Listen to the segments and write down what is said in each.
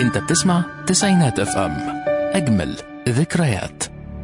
انت بتسمع تسعينات اف ام اجمل ذكريات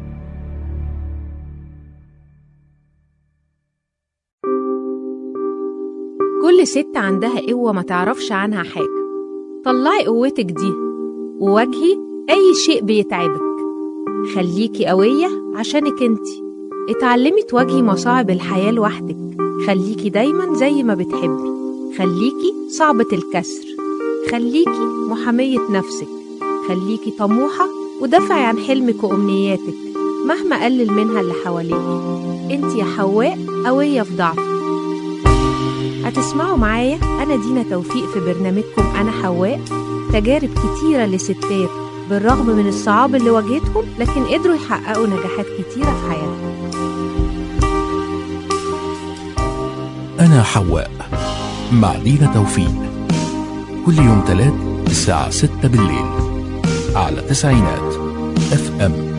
كل ست عندها قوة ما تعرفش عنها حاجة طلعي قوتك دي وواجهي أي شيء بيتعبك خليكي قوية عشانك انتي اتعلمي تواجهي مصاعب الحياة لوحدك خليكي دايما زي ما بتحبي خليكي صعبة الكسر خليكي محامية نفسك خليكي طموحة ودافعي عن حلمك وأمنياتك مهما قلل منها اللي حواليكي انت يا حواء قوية في ضعفك هتسمعوا معايا أنا دينا توفيق في برنامجكم أنا حواء تجارب كتيرة لستات بالرغم من الصعاب اللي واجهتهم لكن قدروا يحققوا نجاحات كتيرة في حياتهم أنا حواء مع دينا توفيق كل يوم تلات الساعة ستة بالليل على تسعينات اف ام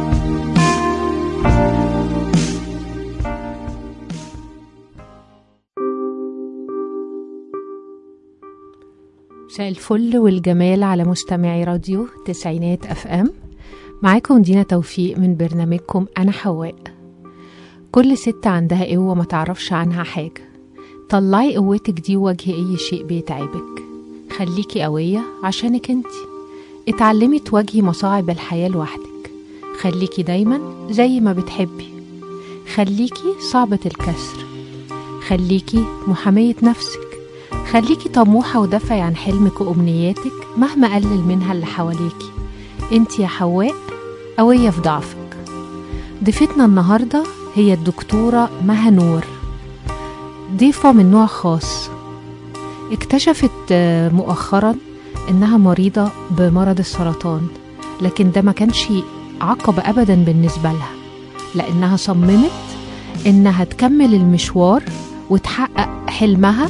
مساء الفل والجمال على مستمعي راديو تسعينات اف ام معاكم دينا توفيق من برنامجكم انا حواء كل ست عندها قوة ما تعرفش عنها حاجة طلعي قوتك دي وواجهي اي شيء بيتعبك خليكي قوية عشانك انتي اتعلمي تواجهي مصاعب الحياة لوحدك خليكي دايما زي ما بتحبي خليكي صعبة الكسر خليكي محامية نفسك خليكي طموحة ودافعي عن حلمك وأمنياتك مهما قلل منها اللي حواليكي انت يا حواء قوية في ضعفك ضيفتنا النهاردة هي الدكتورة مها نور ضيفة من نوع خاص اكتشفت آه، مؤخرا انها مريضة بمرض السرطان لكن ده ما كانش عقبة ابدا بالنسبة لها لانها صممت انها تكمل المشوار وتحقق حلمها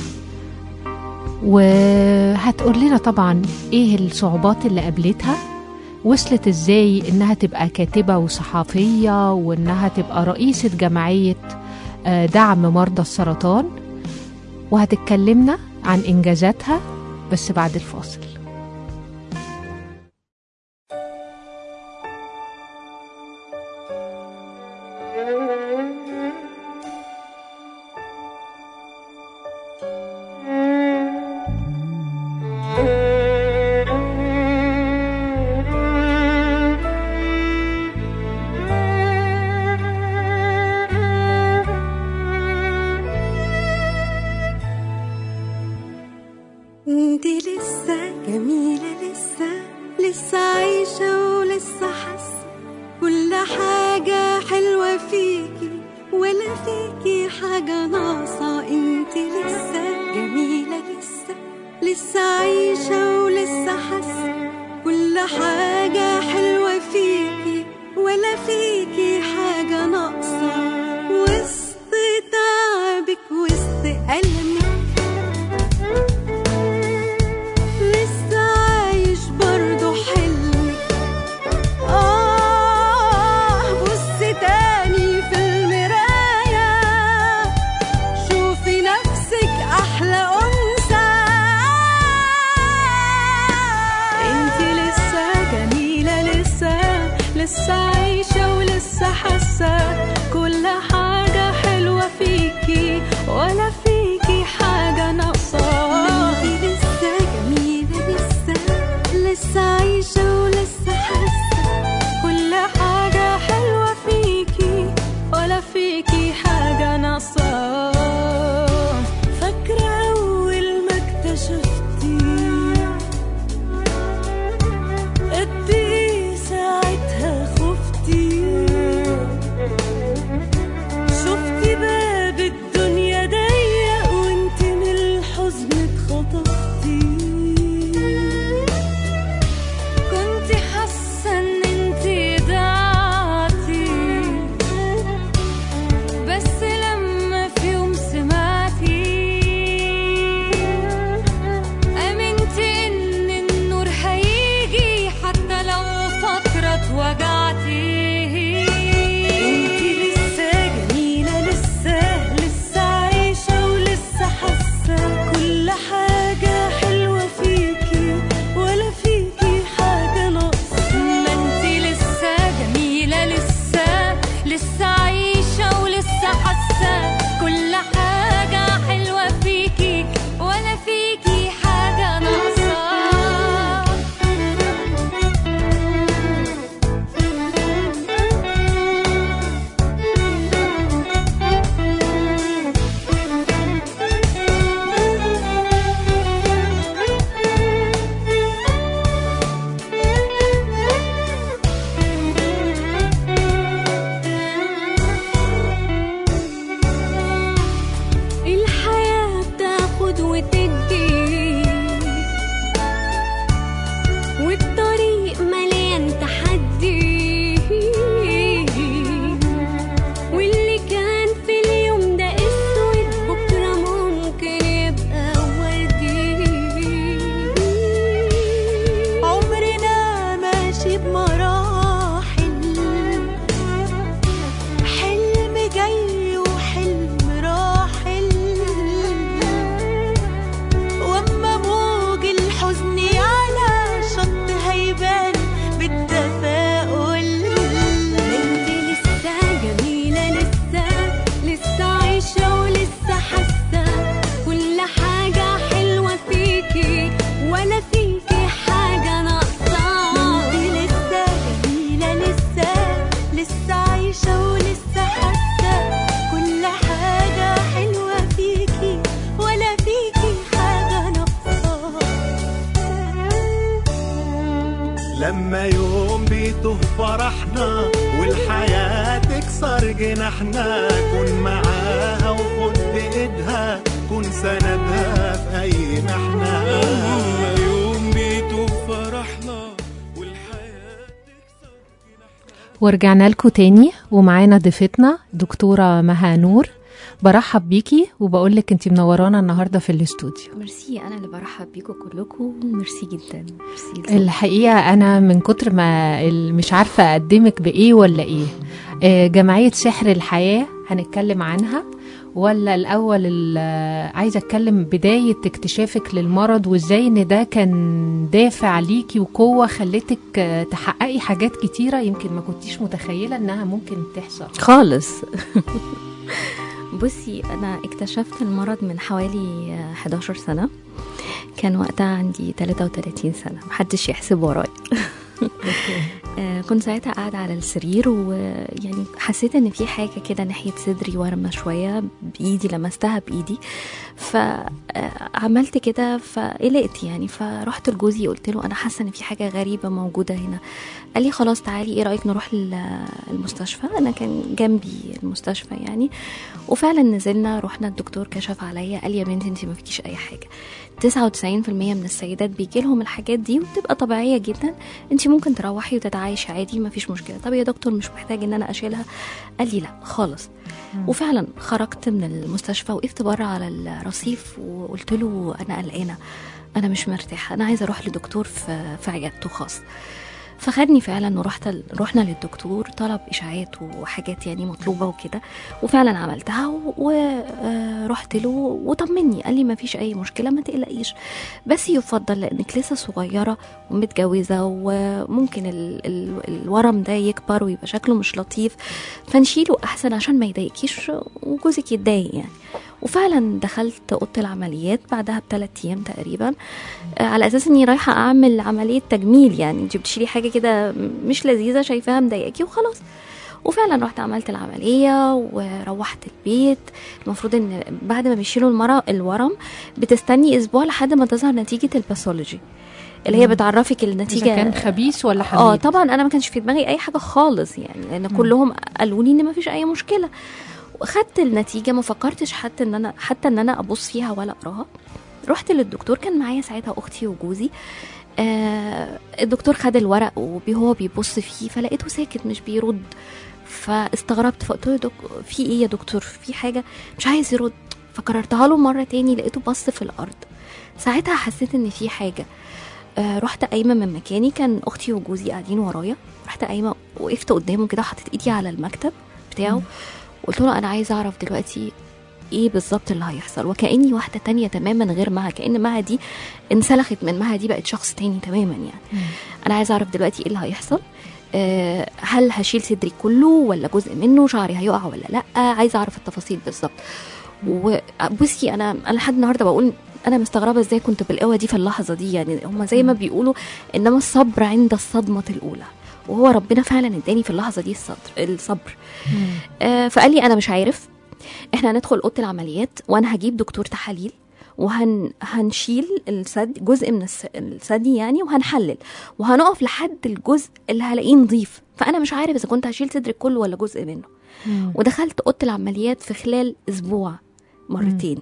وهتقول لنا طبعا ايه الصعوبات اللي قابلتها وصلت ازاي انها تبقى كاتبة وصحفية وانها تبقى رئيسة جمعية آه، دعم مرضى السرطان وهتتكلمنا عن انجازاتها بس بعد الفاصل انتي لسه جميلة لسه لسه عايشة ولسه حاسة كل حاجة حلوة فيكي ولا فيكي حاجة ناقصة انتي لسه جميلة لسه لسه عايشة ولسه حاسة كل حاجة حلوة فيكي ولا فيكي حاجة ناقصة وسط تعبك وسط ألمك لسه عايش برضه حلمك آه بصي تاني في المراية شوفي نفسك أحلى أنثى انتي لسه جميلة لسه لسه عايشة ولسه لما يوم بيته فرحنا والحياة تكسر جناحنا كن معاها وخد بإيدها كن سندها في أي محنة لما يوم بيته فرحنا والحياة تكسر ورجعنا لكم تاني ومعانا ضيفتنا دكتورة مها نور برحب بيكي وبقول لك انت منورانا النهارده في الاستوديو ميرسي انا اللي برحب بيكم كلكم ميرسي جدا ميرسي لذوقك. الحقيقه انا من كتر ما ال- مش عارفه اقدمك بايه ولا ايه آه، جمعيه سحر الحياه هنتكلم عنها ولا الاول ال- عايزه اتكلم بدايه اكتشافك للمرض وازاي ان ده كان دافع ليكي وقوه خلتك آه، تحققي حاجات كتيره يمكن ما كنتيش متخيله انها ممكن تحصل خالص بصي انا اكتشفت المرض من حوالي آه، 11 سنه كان وقتها عندي 33 سنه محدش يحسب ورايا آه، كنت ساعتها قاعدة على السرير ويعني حسيت ان في حاجة كده ناحية صدري ورمة شوية بإيدي لمستها بإيدي فعملت كده فقلقت يعني فرحت لجوزي قلت له انا حاسة ان في حاجة غريبة موجودة هنا قال لي خلاص تعالي ايه رأيك نروح ال- المستشفى انا كان جنبي المستشفى يعني وفعلا نزلنا رحنا الدكتور كشف عليا قال لي يا بنتي انت ما فيكيش اي حاجة 99% من السيدات بيجي لهم الحاجات دي وبتبقى طبيعية جدا انت ممكن تروحي وتتعايشي عادي ما فيش مشكله طب يا دكتور مش محتاج ان انا اشيلها قال لي لا خالص وفعلا خرجت من المستشفى وقفت بره على الرصيف وقلت له انا قلقانه انا مش مرتاحه انا عايزه اروح لدكتور في في عيادته خاص فخدني فعلا ورحت رحنا للدكتور طلب اشاعات وحاجات يعني مطلوبه وكده وفعلا عملتها ورحت له وطمني قال لي ما فيش اي مشكله ما تقلقيش بس يفضل لانك لسه صغيره ومتجوزه وممكن ال ال الورم ده يكبر ويبقى شكله مش لطيف فنشيله احسن عشان ما يضايقكيش وجوزك يتضايق يعني وفعلا دخلت اوضه العمليات بعدها بثلاث ايام تقريبا آه، على اساس اني رايحه اعمل عمليه تجميل يعني انت بتشيلي حاجه كده مش لذيذه شايفاها مضايقاكي وخلاص وفعلا رحت عملت العمليه وروحت البيت المفروض ان بعد ما بيشيلوا المرة الورم بتستني اسبوع لحد ما تظهر نتيجه الباثولوجي اللي هي مم. بتعرفك اذا النتيجه كان خبيث ولا حميد اه طبعا انا ما كانش في دماغي اي حاجه خالص يعني لان كلهم قالوا لي ان ما فيش اي مشكله وخدت النتيجه ما فكرتش حتى ان انا حتى ان انا ابص فيها ولا اقراها رحت للدكتور كان معايا ساعتها اختي وجوزي آه الدكتور خد الورق وهو بيبص فيه فلقيته ساكت مش بيرد فاستغربت فقلت له دك... في ايه يا دكتور في حاجه مش عايز يرد فكررتها له مره تاني لقيته بص في الارض ساعتها حسيت ان في حاجه آه رحت قايمه من مكاني كان اختي وجوزي قاعدين ورايا رحت قايمه وقفت قدامه كده حطيت ايدي على المكتب بتاعه قلت له انا عايزه اعرف دلوقتي ايه بالظبط اللي هيحصل وكاني واحده تانية تماما غير مها كان مها دي انسلخت من مها دي بقت شخص تاني تماما يعني انا عايزه اعرف دلوقتي ايه اللي هيحصل آه، هل هشيل صدري كله ولا جزء منه شعري هيقع ولا لا عايزه اعرف التفاصيل بالظبط وبصي انا انا لحد النهارده بقول انا مستغربه ازاي كنت بالقوه دي في اللحظه دي يعني هما زي ما بيقولوا انما الصبر عند الصدمه الاولى وهو ربنا فعلا اداني في اللحظه دي الصبر الصبر آه فقال لي انا مش عارف احنا هندخل اوضه العمليات وانا هجيب دكتور تحاليل وهن هنشيل الثدي جزء من الس- الثدي يعني وهنحلل وهنقف لحد الجزء اللي هلاقيه نظيف فانا مش عارف اذا كنت هشيل صدري كله ولا جزء منه مم. ودخلت اوضه العمليات في خلال اسبوع مرتين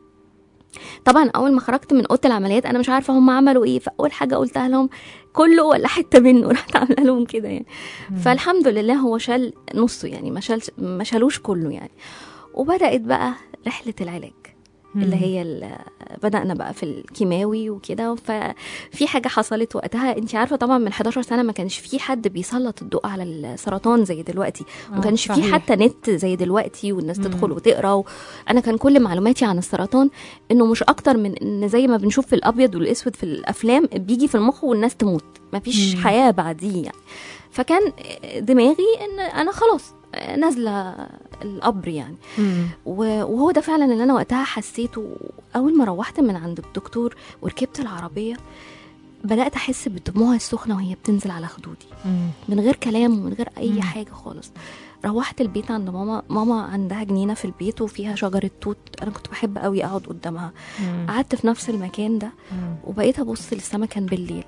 طبعا اول ما خرجت من اوضه العمليات انا مش عارفه هم عملوا ايه فاول حاجه قلتها لهم كله ولا حته منه رحت عامله لهم كده يعني فالحمد لله هو شال نصه يعني ما شالش ما شالوش كله يعني وبدات بقى رحله العلاج اللي هي ال- بدأنا بقى في الكيماوي وكده ففي حاجة حصلت وقتها انت عارفة طبعا من 11 سنة ما كانش في حد بيسلط الضوء على السرطان زي دلوقتي ما آه، كانش في صحيح. حتى نت زي دلوقتي والناس تدخل وتقرا و... انا كان كل معلوماتي عن السرطان انه مش اكتر من ان زي ما بنشوف في الابيض والاسود في الافلام بيجي في المخ والناس تموت ما فيش مم. حياة بعديه يعني فكان دماغي ان انا خلاص نازله القبر يعني مم. و- وهو ده فعلا اللي انا وقتها حسيته اول ما روحت من عند الدكتور وركبت العربيه بدات احس بالدموع السخنه وهي بتنزل على خدودي مم. من غير كلام ومن غير اي مم. حاجه خالص روحت البيت عند ماما ماما عندها جنينه في البيت وفيها شجره توت انا كنت بحب قوي اقعد قدامها مم. قعدت في نفس المكان ده مم. وبقيت ابص للسما كان بالليل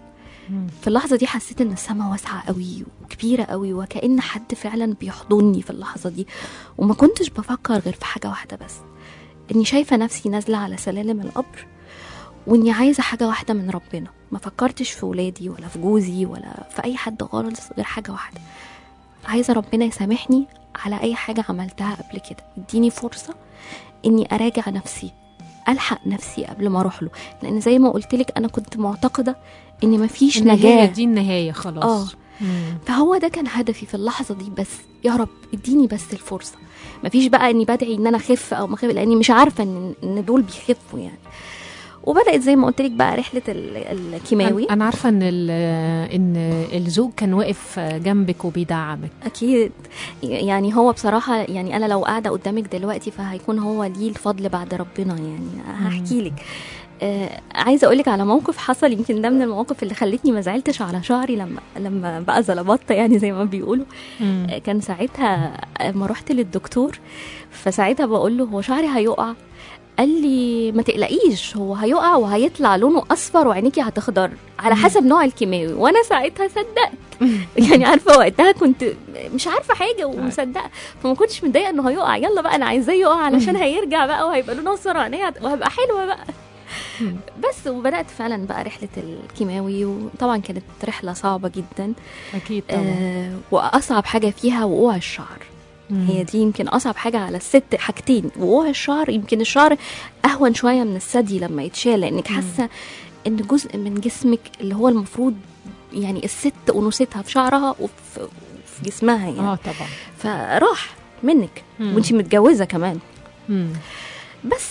في اللحظه دي حسيت ان السما واسعه قوي وكبيره قوي وكأن حد فعلا بيحضني في اللحظه دي وما كنتش بفكر غير في حاجه واحده بس اني شايفه نفسي نازله على سلالم القبر واني عايزه حاجه واحده من ربنا ما فكرتش في ولادي ولا في جوزي ولا في اي حد خالص غير حاجه واحده عايزه ربنا يسامحني على اي حاجه عملتها قبل كده يديني فرصه اني اراجع نفسي الحق نفسي قبل ما اروح له لان زي ما قلت لك انا كنت معتقده ان مفيش النهاية نجاه دي النهاية خلاص اه مم. فهو ده كان هدفي في اللحظه دي بس يا رب اديني بس الفرصه مفيش بقى اني بدعي ان انا اخف او ما اخف لاني مش عارفه ان ان دول بيخفوا يعني وبدات زي ما قلت لك بقى رحله ال- الكيماوي أنا- انا عارفه ان ال- ان الزوج كان واقف جنبك وبيدعمك اكيد يعني هو بصراحه يعني انا لو قاعده قدامك دلوقتي فهيكون هو ليه الفضل بعد ربنا يعني هحكي لك آه عايزه اقول لك على موقف حصل يمكن ده من المواقف اللي خلتني ما زعلتش على شعري لما لما بقى زلبطه يعني زي ما بيقولوا آه، كان ساعتها لما رحت للدكتور فساعتها بقول له هو شعري هيقع قال لي ما تقلقيش هو هيقع وهيطلع لونه اصفر وعينيكي هتخضر على حسب نوع الكيماوي وانا ساعتها صدقت يعني عارفه وقتها كنت مش عارفه حاجه ومصدقه فما كنتش متضايقه انه هيقع يلا بقى انا عايزاه يقع علشان هيرجع بقى وهيبقى لونه اصفر وعينيا هت- وهبقى حلوه بقى بس وبدات فعلا بقى رحله الكيماوي وطبعا كانت رحله صعبه جدا اكيد طبعا آه واصعب حاجه فيها وقوع الشعر هي دي يمكن اصعب حاجه على الست حاجتين وقوع الشعر يمكن الشعر اهون شويه من الثدي لما يتشال لانك حاسه ان جزء من جسمك اللي هو المفروض يعني الست انوثتها في شعرها وفي في جسمها يعني اه طبعا فراح منك مم. وانت متجوزه كمان مم. بس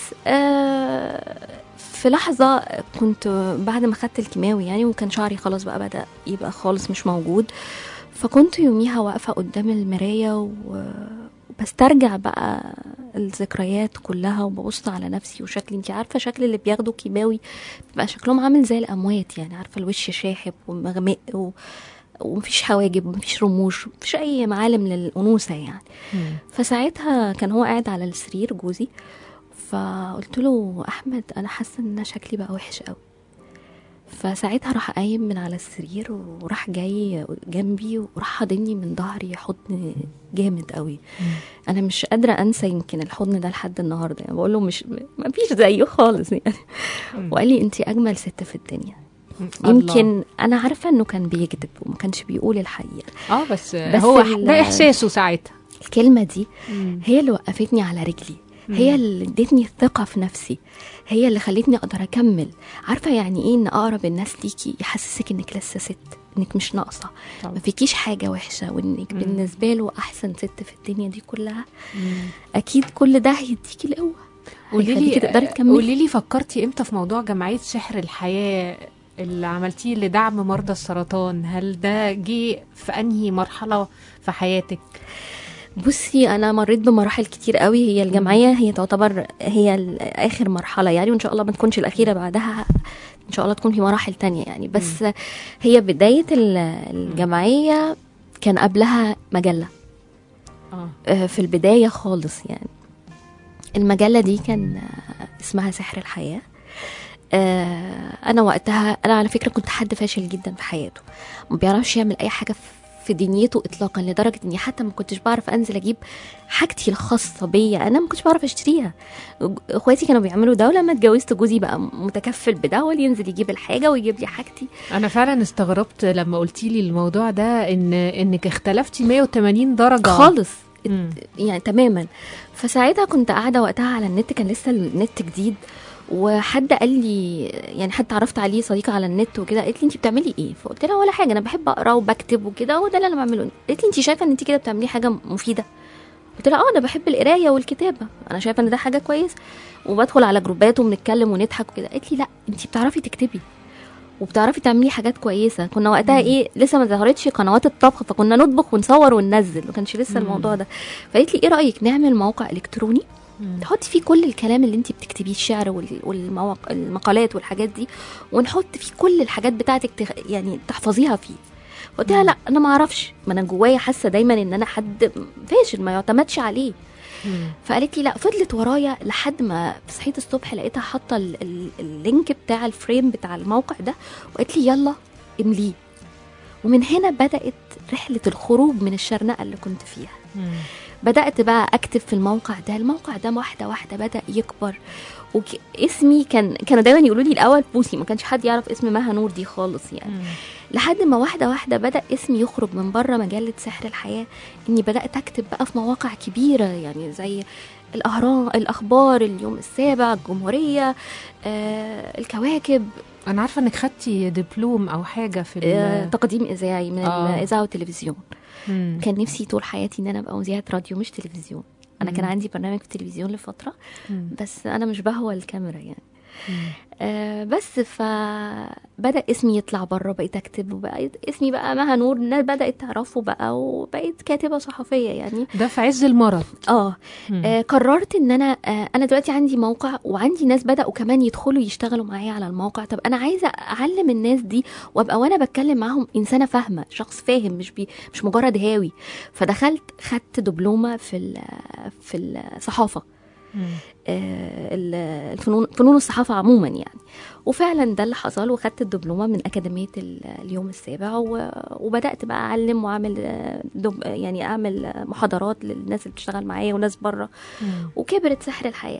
آه في لحظة كنت بعد ما خدت الكيماوي يعني وكان شعري خلاص بقى بدأ يبقى خالص مش موجود فكنت يوميها واقفة قدام المراية و- وبسترجع بقى الذكريات كلها وببص على نفسي وشكلي انت عارفة شكل اللي بياخدوا كيماوي بيبقى شكلهم عامل زي الأموات يعني عارفة الوش شاحب ومغمق و... ومفيش حواجب ومفيش رموش مفيش أي معالم للأنوثة يعني مم. فساعتها كان هو قاعد على السرير جوزي فقلت له احمد انا حاسه ان أنا شكلي بقى وحش قوي فساعتها راح قايم من على السرير وراح جاي جنبي وراح حاضني من ظهري حضن جامد قوي انا مش قادره انسى يمكن الحضن ده لحد النهارده يعني بقول له مش ما فيش زيه خالص يعني وقال لي انت اجمل ست في الدنيا الله. يمكن انا عارفه انه كان بيكذب وما كانش بيقول الحقيقه اه بس, بس هو ال- ده احساسه ساعتها الكلمة دي هي اللي وقفتني على رجلي هي اللي ادتني الثقة في نفسي هي اللي خلتني اقدر اكمل عارفة يعني ايه ان اقرب الناس ليكي يحسسك انك لسه ست انك مش ناقصة طبعا. ما فيكيش حاجة وحشة وانك بالنسبة له احسن ست في الدنيا دي كلها اكيد كل ده هيديكي القوة قولي هيخليكي لي تقدري تكملي قولي لي فكرتي امتى في موضوع جمعيه سحر الحياه اللي عملتيه لدعم مرضى السرطان هل ده جه في انهي مرحله في حياتك بصي انا مريت بمراحل كتير قوي هي الجمعيه هي تعتبر هي ال- اخر مرحله يعني وان شاء الله ما تكونش الاخيره بعدها ان شاء الله تكون في مراحل تانية يعني بس هي بدايه ال- الجمعيه كان قبلها مجله اه آه، في البدايه خالص يعني المجله دي كان آه، اسمها سحر الحياه آه، انا وقتها انا على فكره كنت حد فاشل جدا في حياته ما بيعرفش يعمل اي حاجه في دنيته اطلاقا لدرجه اني حتى ما كنتش بعرف انزل اجيب حاجتي الخاصه بيا انا ما كنتش بعرف اشتريها اخواتي كانوا بيعملوا ده ولما اتجوزت جوزي بقى متكفل بده هو اللي ينزل يجيب الحاجه ويجيب لي حاجتي انا فعلا استغربت لما قلتي لي الموضوع ده ان انك اختلفتي 180 درجه خالص مم. يعني تماما فساعتها كنت قاعده وقتها على النت كان لسه النت جديد وحد قال لي يعني حد عرفت عليه صديقه على النت وكده قالت لي انت بتعملي ايه فقلت لها ولا حاجه انا بحب اقرا وبكتب وكده هو ده اللي انا بعمله قالت لي انت شايفه ان انت كده بتعملي حاجه مفيده قلت لها اه انا بحب القرايه والكتابه انا شايفه ان ده حاجه كويسه وبدخل على جروبات وبنتكلم ونضحك وكده قالت لي لا انت بتعرفي تكتبي وبتعرفي تعملي حاجات كويسه كنا وقتها ايه لسه ما ظهرتش قنوات الطبخ فكنا نطبخ ونصور وننزل ما كانش لسه الموضوع ده فقالت لي ايه رايك نعمل موقع الكتروني تحطي فيه كل الكلام اللي انت بتكتبيه الشعر وال- والمواق... المقالات والحاجات دي ونحط فيه كل الحاجات بتاعتك تخ... يعني تحفظيها فيه قلت لها لا انا ما اعرفش ما انا جوايا حاسه دايما ان انا حد فاشل ما يعتمدش عليه فقالت لي لا فضلت ورايا لحد ما صحيت الصبح لقيتها حاطه ال- ال- اللينك بتاع الفريم بتاع الموقع ده وقالت لي يلا امليه ومن هنا بدات رحله الخروج من الشرنقه اللي كنت فيها مم. بدات بقى اكتب في الموقع ده الموقع ده واحده واحده بدا يكبر واسمي كان كانوا دايما يقولوا لي الاول بوسي ما كانش حد يعرف اسم مها نور دي خالص يعني مم. لحد ما واحده واحده بدا اسمي يخرج من بره مجله سحر الحياه اني بدات اكتب بقى في مواقع كبيره يعني زي الاهرام الاخبار اليوم السابع الجمهوريه آه الكواكب انا عارفه انك خدتي دبلوم او حاجه في آه ال تقديم اذاعي من آه. الاذاعه والتلفزيون مم. كان نفسي طول حياتي ان انا ابقى مذيعه راديو مش تلفزيون انا كان مم. عندي برنامج في التلفزيون لفتره مم. بس انا مش بهوى الكاميرا يعني مم. آه بس فبدا اسمي يطلع بره بقيت اكتب وبقيت اسمي بقى مها نور الناس بدات تعرفه بقى وبقيت كاتبه صحفيه يعني ده في عز المرض اه مم. آه، قررت ان انا آه انا دلوقتي عندي موقع وعندي ناس بداوا كمان يدخلوا يشتغلوا معايا على الموقع طب انا عايزه اعلم الناس دي وابقى وانا بتكلم معاهم انسانه فاهمه شخص فاهم مش بي مش مجرد هاوي فدخلت خدت دبلومه في ال- في الصحافه مم. آه، ال- الفنون فنون الصحافه عموما يعني وفعلا ده اللي حصل وخدت الدبلومه من اكاديميه ال- اليوم السابع و- وبدات بقى اعلم واعمل آه، دب- يعني اعمل آه، محاضرات للناس اللي بتشتغل معايا وناس بره مم. وكبرت سحر الحياه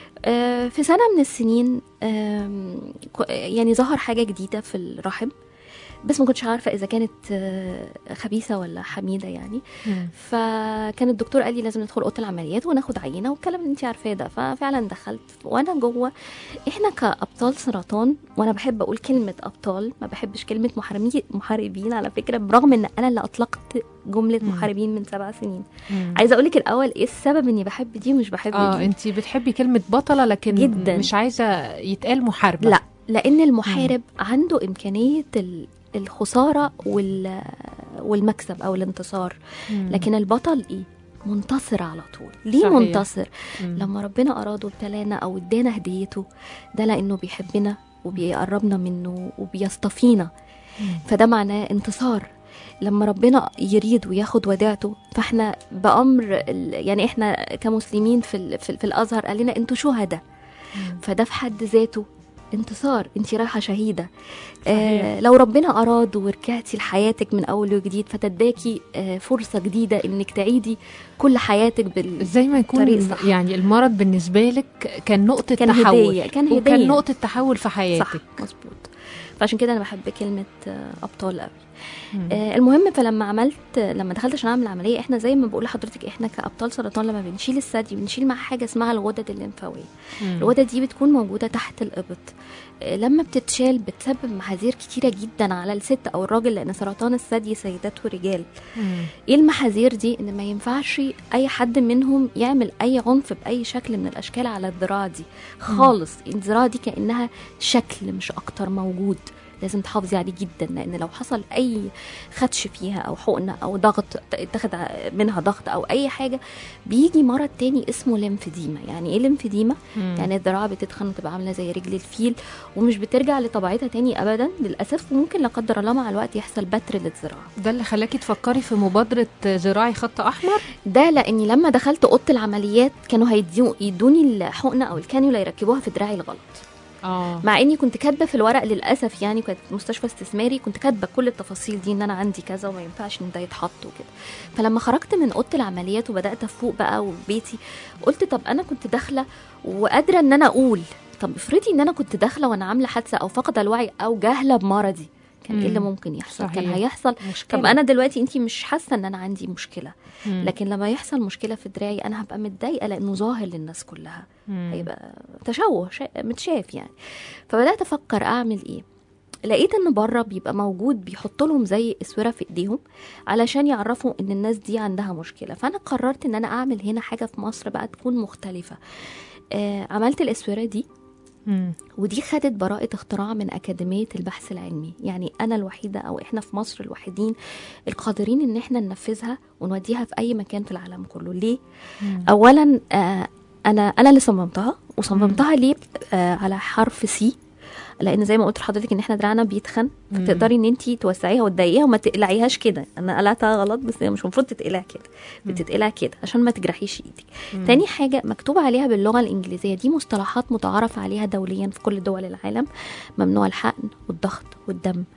آه، في سنه من السنين آم، ك- يعني ظهر حاجه جديده في الرحم بس ما كنتش عارفه اذا كانت آه، خبيثه ولا حميده يعني مم. فكان الدكتور قال لي لازم ندخل اوضه العمليات وناخد عينه والكلام اللي انت عارفاه ده ففعلا دخلت وانا جوه احنا كابطال سرطان وانا بحب اقول كلمه ابطال ما بحبش كلمه محاربين محاربين على فكره برغم ان انا اللي اطلقت جمله مم. محاربين من سبع سنين مم. عايزه اقول لك الاول ايه السبب اني بحب دي ومش بحب اه دي انت بتحبي كلمه بطله لكن جداً. مش عايزه يتقال محاربه لا لان المحارب عنده امكانيه ال- الخساره وال والمكسب او الانتصار مم. لكن البطل ايه منتصر على طول ليه صحيح. منتصر مم. لما ربنا أراد وابتلانا أو ادانا هديته ده لأنه بيحبنا وبيقربنا منه وبيصطفينا مم. فده معناه انتصار لما ربنا يريد وياخد وديعته فاحنا بأمر ال- يعني احنا كمسلمين في ال- في, ال- في الأزهر قال لنا انتوا شهداء مم. فده في حد ذاته انتصار انت رايحه شهيده صحيح. آه لو ربنا اراد ورجعتي لحياتك من اول وجديد فتداكي آه فرصه جديده انك تعيدي كل حياتك بال زي ما يكون طريق صح. يعني المرض بالنسبه لك كان نقطه كان تحول هدية، كان هدية. وكان نقطه تحول في صح حياتك مظبوط فعشان كده انا بحب كلمه آه، ابطال قوي مم. آه المهم فلما عملت لما دخلت عشان اعمل عمليه احنا زي ما بقول لحضرتك احنا كابطال سرطان لما بنشيل الثدي بنشيل معاه حاجه اسمها الغدد الليمفاويه مم. الغدد دي بتكون موجوده تحت الابط آه، لما بتتشال بتسبب محاذير كتيره جدا على الست او الراجل لان سرطان الثدي سيدات ورجال مم. ايه المحاذير دي ان ما ينفعش اي حد منهم يعمل اي عنف باي شكل من الاشكال على الذراع دي خالص الذراع دي كانها شكل مش اكتر موجود لازم تحافظي عليه جدا لان لو حصل اي خدش فيها او حقنه او ضغط اتخذ منها ضغط او اي حاجه بيجي مرض تاني اسمه ليمفديما يعني ايه ليمفديما مم. يعني الذراع بتتخن وتبقى عامله زي رجل الفيل ومش بترجع لطبيعتها تاني ابدا للاسف وممكن لا قدر الله مع الوقت يحصل بتر للذراع ده اللي خلاكي تفكري في مبادره زراعي خط احمر ده لاني لما دخلت اوضه العمليات كانوا هيديو يدوني الحقنه او الكانيولا يركبوها في دراعي الغلط اه مع اني كنت كاتبه في الورق للاسف يعني كانت مستشفى استثماري كنت كاتبه كل التفاصيل دي ان انا عندي كذا وما ينفعش ان ده يتحط وكده فلما خرجت من اوضه العمليات وبدات افوق بقى وبيتي قلت طب انا كنت داخله وقادره ان انا اقول طب افرضي ان انا كنت داخله وانا عامله حادثه او فاقده الوعي او جاهله بمرضي كان ايه مم. اللي ممكن يحصل كان صحيح. هيحصل مشكله طب انا دلوقتي انت مش حاسه ان انا عندي مشكله مم. لكن لما يحصل مشكله في دراعي انا هبقى متضايقه لانه ظاهر للناس كلها مم. هيبقى تشوه شا... متشاف يعني فبدات افكر اعمل ايه لقيت ان بره بيبقى موجود بيحط لهم زي اسوره في ايديهم علشان يعرفوا ان الناس دي عندها مشكله فانا قررت ان انا اعمل هنا حاجه في مصر بقى تكون مختلفه آه عملت الاسوره دي مم. ودي خدت براءة اختراع من أكاديمية البحث العلمي يعني أنا الوحيدة أو إحنا في مصر الوحيدين القادرين إن إحنا ننفذها ونوديها في أي مكان في العالم كله ليه؟ مم. أولا آه أنا أنا اللي صممتها وصممتها ليه آه على حرف سي لان زي ما قلت لحضرتك ان احنا دراعنا بيتخن مم. فتقدري ان انت توسعيها وتضيقيها وما تقلعيهاش كده انا قلعتها غلط بس هي مش المفروض تتقلع كده بتتقلع كده عشان ما تجرحيش ايدك مم. تاني حاجه مكتوب عليها باللغه الانجليزيه دي مصطلحات متعارف عليها دوليا في كل دول العالم ممنوع الحقن والضغط والدم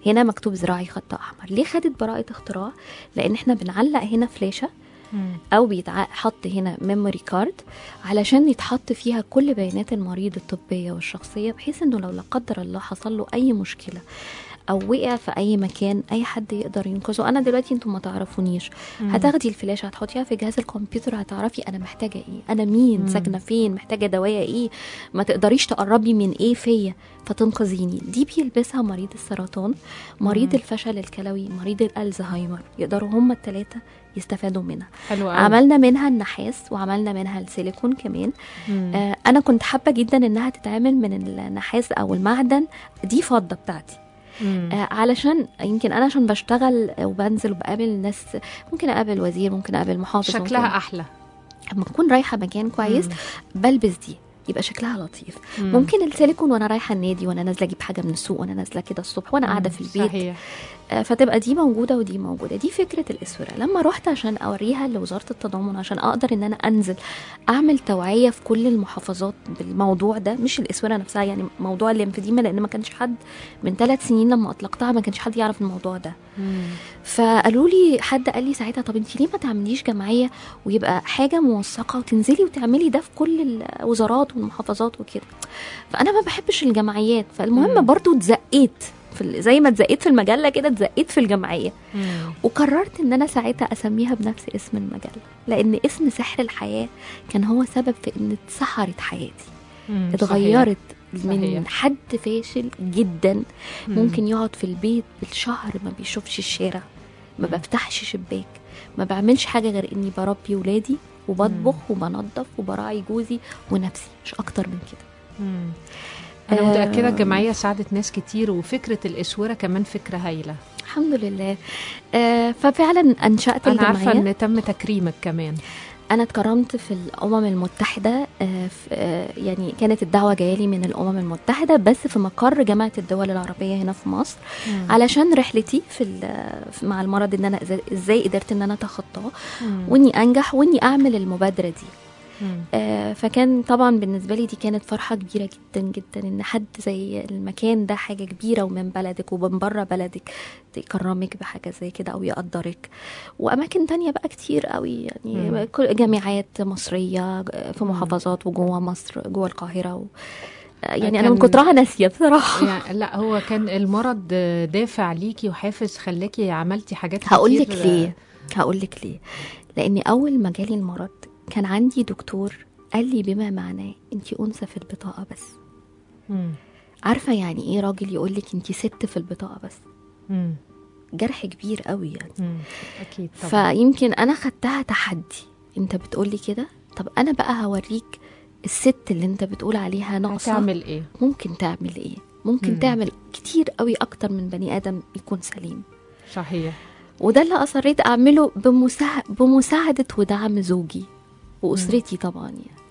هنا مكتوب زراعي خط احمر ليه خدت براءه اختراع لان احنا بنعلق هنا فلاشه مم. او بيتحط هنا ميموري كارد علشان يتحط فيها كل بيانات المريض الطبيه والشخصيه بحيث انه لو لا قدر الله حصل له اي مشكله او وقع في اي مكان اي حد يقدر ينقذه انا دلوقتي انتم ما تعرفونيش هتاخدي الفلاشه هتحطيها في جهاز الكمبيوتر هتعرفي انا محتاجه ايه انا مين ساكنه فين محتاجه دوايا ايه ما تقدريش تقربي من ايه فيا فتنقذيني دي بيلبسها مريض السرطان مريض الفشل الكلوي مريض الالزهايمر يقدروا هما الثلاثه يستفادوا منها حلو قوي عملنا منها النحاس وعملنا منها السيليكون كمان آه انا كنت حابه جدا انها تتعمل من النحاس او المعدن دي فضه بتاعتي مم. آه علشان يمكن انا عشان بشتغل وبنزل وبقابل ناس ممكن اقابل وزير ممكن اقابل محافظ شكلها ممكن احلى لما اكون رايحه مكان كويس مم. بلبس دي يبقى شكلها لطيف مم. ممكن السيليكون وانا رايحه النادي وانا نازله اجيب حاجه من السوق وانا نازله كده الصبح وانا قاعده في البيت صحيح آه، فتبقى دي موجوده ودي موجوده دي فكره الاسوره لما رحت عشان اوريها لوزاره التضامن عشان اقدر ان انا انزل اعمل توعيه في كل المحافظات بالموضوع ده مش الاسوره نفسها يعني موضوع الليمفديما لان ما كانش حد من ثلاث سنين لما اطلقتها ما كانش حد يعرف الموضوع ده مم. فقالوا لي حد قال لي ساعتها طب انت ليه ما تعمليش جمعيه ويبقى حاجه موثقه وتنزلي وتعملي ده في كل الوزارات والمحافظات وكده فانا ما بحبش الجمعيات فالمهم مم. برضو اتزقيت في ال- زي ما اتزقيت في المجله كده اتزقيت في الجمعيه مم. وقررت ان انا ساعتها اسميها بنفس اسم المجله لان اسم سحر الحياه كان هو سبب في ان اتسحرت حياتي مم. اتغيرت صحيح. من حد فاشل جدا مم. ممكن يقعد في البيت بالشهر ما بيشوفش الشارع ما بفتحش شباك ما بعملش حاجه غير اني بربي ولادي وبطبخ وبنظف وبراعي جوزي ونفسي مش اكتر من كده مم. انا آه. متاكده الجمعيه ساعدت ناس كتير وفكره الاسوره كمان فكره هايله الحمد لله آه ففعلا انشات انا عارفه الجمعيه ان تم تكريمك كمان انا اتكرمت في الامم المتحده آه، في- آه، يعني كانت الدعوه جايه لي من الامم المتحده بس في مقر جامعه الدول العربيه هنا في مصر علشان رحلتي في ال- في- مع المرض ان انا إزاي- ازاي قدرت ان انا اتخطاه واني انجح واني اعمل المبادره دي مم. آه، فكان طبعا بالنسبه لي دي كانت فرحه كبيره جدا جدا ان حد زي المكان ده حاجه كبيره ومن بلدك ومن بره بلدك يكرمك بحاجه زي كده او يقدرك واماكن تانية بقى كتير قوي يعني مم. كل جامعات مصريه في محافظات وجوه مصر جوه القاهره و... آه، يعني انا من كان- كترها ناسيه بصراحه يعني لا هو كان المرض دافع ليكي وحافز خلاكي عملتي حاجات هقول لك كتير. ليه هقول لك ليه لان اول ما جالي المرض كان عندي دكتور قال لي بما معناه انت انثى في البطاقه بس مم. عارفه يعني ايه راجل يقول لك انت ست في البطاقه بس مم. جرح كبير قوي يعني مم. اكيد طبعا فيمكن انا خدتها تحدي انت بتقولي كده طب انا بقى هوريك الست اللي انت بتقول عليها ناقصه هتعمل ايه ممكن تعمل ايه ممكن مم. تعمل كتير قوي اكتر من بني ادم يكون سليم صحيح وده اللي اصريت اعمله بمساع... بمساعده ودعم زوجي واسرتي طبعا يعني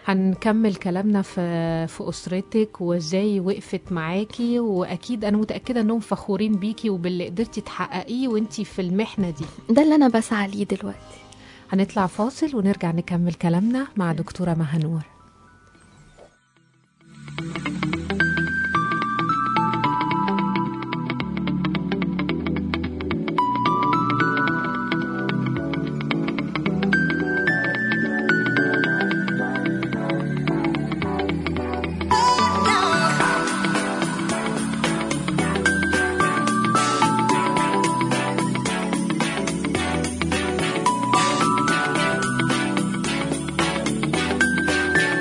هنكمل كلامنا في في اسرتك وازاي وقفت معاكي واكيد انا متاكده انهم فخورين بيكي وباللي قدرتي تحققيه وانتي في المحنه دي ده اللي انا بسعى ليه دلوقتي هنطلع فاصل ونرجع نكمل كلامنا مع دكتوره مهنور Thank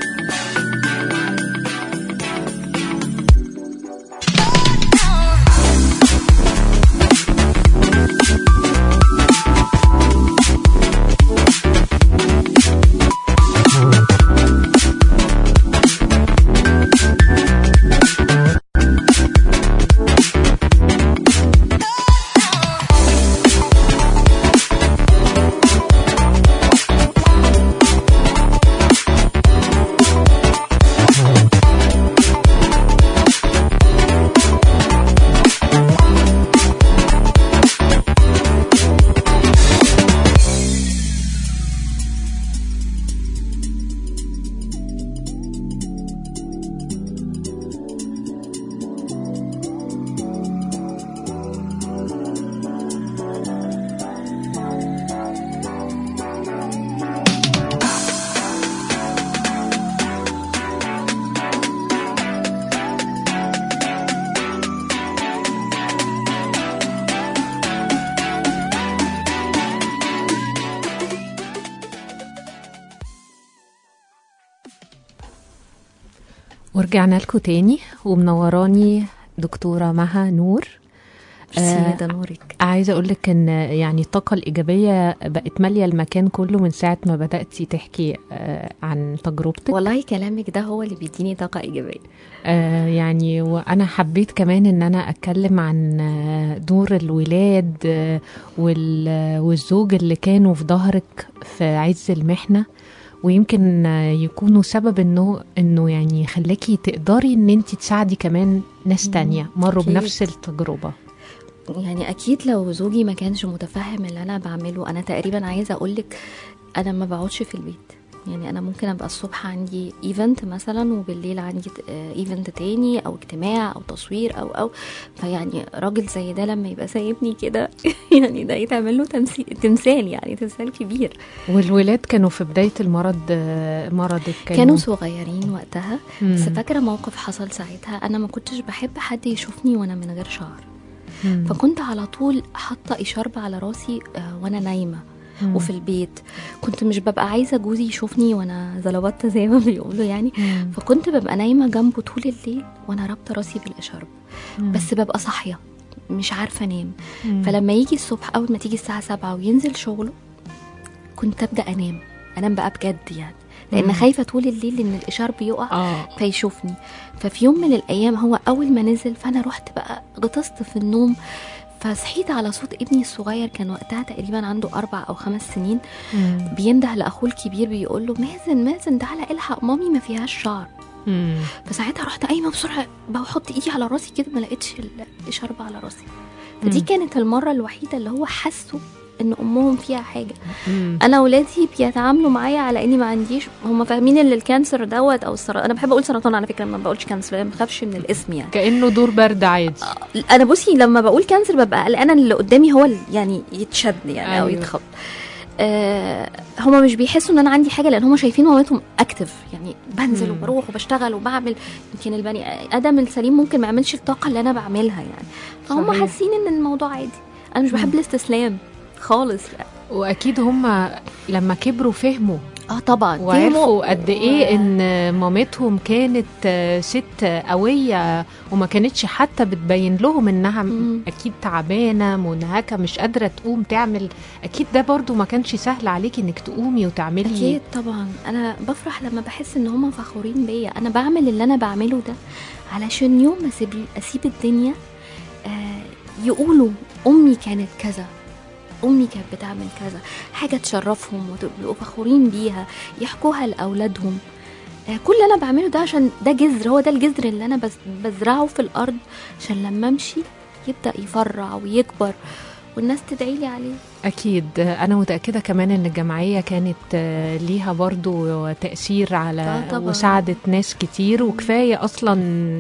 ورجعنا لكم تاني ومنوراني دكتورة مها نور ميرسي ده نورك عايزة أقول لك إن يعني الطاقة الإيجابية بقت مالية المكان كله من ساعة ما بدأتي تحكي آه، عن تجربتك والله كلامك ده هو اللي بيديني طاقة إيجابية آه، يعني وأنا حبيت كمان إن أنا أتكلم عن آه، دور الولاد آه، وال- والزوج اللي كانوا في ظهرك في عز المحنة ويمكن آه، يكونوا سبب انه انه يعني خلاكي تقدري ان انت تساعدي كمان ناس تانية مروا أكيد. بنفس التجربة يعني اكيد لو زوجي ما كانش متفهم اللي انا بعمله انا تقريبا عايزه اقول لك انا ما بقعدش في البيت يعني انا ممكن ابقى الصبح عندي ايفنت مثلا وبالليل عندي ايفنت تاني او اجتماع او تصوير او او فيعني راجل زي ده لما يبقى سايبني كده يعني ده يتعمل له تمثيل تمثال يعني تمثال كبير والولاد كانوا في بداية المرض آه، مرضك كانوا صغيرين وقتها مم. بس فاكره موقف حصل ساعتها انا ما كنتش بحب حد يشوفني وانا من غير شعر مم. فكنت على طول حاطه اشارب على راسي آه، وانا نايمه مم. وفي البيت كنت مش ببقى عايزه جوزي يشوفني وانا زلبطه زي ما بيقولوا يعني مم. فكنت ببقى نايمه جنبه طول الليل وانا رابطه راسي بالاشارب مم. بس ببقى صاحيه مش عارفه انام مم. فلما يجي الصبح اول ما تيجي الساعه سبعة وينزل شغله كنت ابدا انام انام بقى بجد يعني لان مم. خايفه طول الليل ان الاشارب يقع اه فيشوفني ففي يوم من الايام هو اول ما نزل فانا رحت بقى غطست في النوم فصحيت على صوت ابني الصغير كان وقتها تقريبا عنده اربع او خمس سنين مم. بينده لاخوه الكبير بيقول له مازن مازن تعالى الحق مامي ما فيهاش شعر مم. فساعتها رحت قايمه بسرعه بحط ايدي على راسي كده ما لقيتش الاشارب على راسي فدي مم. كانت المره الوحيده اللي هو حسوا ان امهم فيها حاجه مم. انا ولادي بيتعاملوا معايا على اني ما عنديش هم فاهمين ان الكانسر دوت او السرطان انا بحب اقول سرطان على فكره ما بقولش كانسر لأن ما بخافش من الاسم يعني كأنه دور برد عادي انا بصي لما بقول كانسر ببقى قلقانه إن اللي قدامي هو اللي يعني يتشد يعني او أيوة. يتخض آه هما مش بيحسوا ان انا عندي حاجه لان هما شايفين مامتهم اكتف يعني بنزل مم. وبروح وبشتغل وبعمل يمكن البني ادم السليم ممكن ما يعملش الطاقه اللي انا بعملها يعني فهم صحيح. حاسين ان الموضوع عادي انا مش بحب الاستسلام خالص يعني واكيد هم لما كبروا فهموا اه طبعا وعرفوا قد ايه و- ان مامتهم كانت آه، ست قويه وما كانتش حتى بتبين لهم انها م- مم. اكيد تعبانه منهكه مش قادره تقوم تعمل اكيد ده برضو ما كانش سهل عليكي انك تقومي وتعملي اكيد طبعا انا بفرح لما بحس ان هم فخورين بيا انا بعمل اللي انا بعمله ده علشان يوم ما اسيب اسيب الدنيا آه يقولوا امي كانت كذا امي كانت بتعمل كذا حاجه تشرفهم وتبقوا فخورين بيها يحكوها لاولادهم آه كل اللي انا بعمله ده عشان ده جذر هو ده الجذر اللي انا بز بزرعه في الارض عشان لما امشي يبدا يفرع ويكبر والناس تدعي لي عليه اكيد انا متاكده كمان ان الجمعيه كانت آه، ليها برضو تاثير على آه طبعاً. وساعدت ناس كتير وكفايه اصلا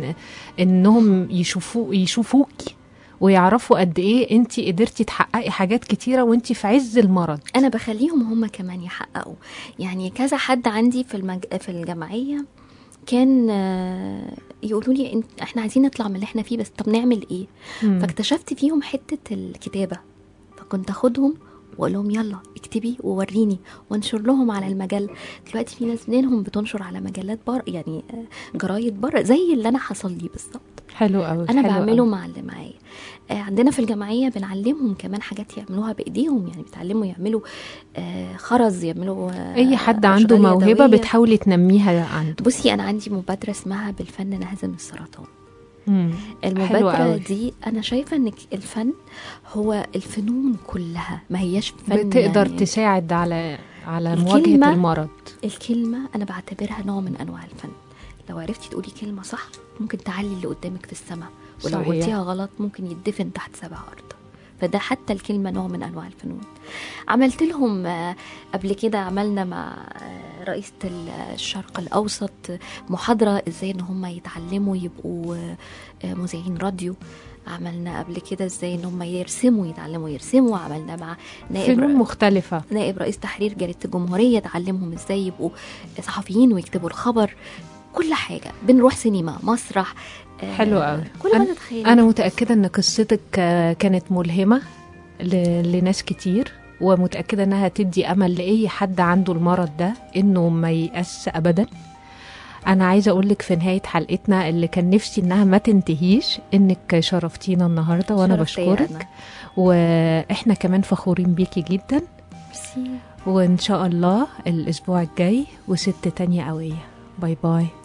انهم يشوفوا يشوفوكي ويعرفوا قد ايه انت قدرتي تحققي حاجات كتيره وانت في عز المرض انا بخليهم هم كمان يحققوا يعني كذا حد عندي في المج... في الجمعيه كان آه، يقولوا لي إنت- احنا عايزين نطلع من اللي احنا فيه بس طب نعمل ايه مم. فاكتشفت فيهم حته الكتابه فكنت اخدهم واقول لهم يلا اكتبي ووريني وانشر لهم على المجل دلوقتي في ناس منهم بتنشر على مجلات بر يعني آه، جرايد بره زي اللي انا حصل لي بالظبط حلو قوي انا حلو بعمله قوي. مع اللي معايا آه، عندنا في الجمعيه بنعلمهم كمان حاجات يعملوها بايديهم يعني بيتعلموا يعملوا آه، خرز يعملوا آه، اي حد عنده أشغال موهبه يدوية. بتحاولي تنميها عنده بصي انا عندي مبادره اسمها بالفن نهزم السرطان مم. المبادره قوي. دي انا شايفه ان الفن هو الفنون كلها ما هياش فن بتقدر يعني تساعد على على الكلمة- مواجهه المرض الكلمه انا بعتبرها نوع من انواع الفن لو عرفتي تقولي كلمه صح ممكن تعلي اللي قدامك في السماء ولو صحيح. قلتيها غلط ممكن يدفن تحت سبع ارض فده حتى الكلمه نوع من انواع الفنون عملت لهم آه، قبل كده عملنا مع آه، رئيسة ال- الشرق الأوسط محاضرة إزاي إن هم يتعلموا يبقوا آه، آه، مذيعين راديو عملنا قبل كده ازاي ان هم يرسموا يتعلموا يرسموا عملنا مع نائب فنون مختلفه نائب رئيس تحرير جريدة الجمهورية تعلمهم ازاي يبقوا صحفيين ويكتبوا الخبر كل حاجة بنروح سينما مسرح آه، حلو قوي. كل ما أنا- تتخيل انا متاكده ان قصتك آه، كانت ملهمه ل- لناس كتير ومتاكده انها تدي امل لاي حد عنده المرض ده انه ما ييأس ابدا انا عايزه اقول لك في نهايه حلقتنا اللي كان نفسي انها ما تنتهيش انك شرفتينا النهارده وانا شرف ليا بشكرك أنا. واحنا كمان فخورين بيكي جدا ميرسي وان شاء الله الاسبوع الجاي وست تانية قويه باي باي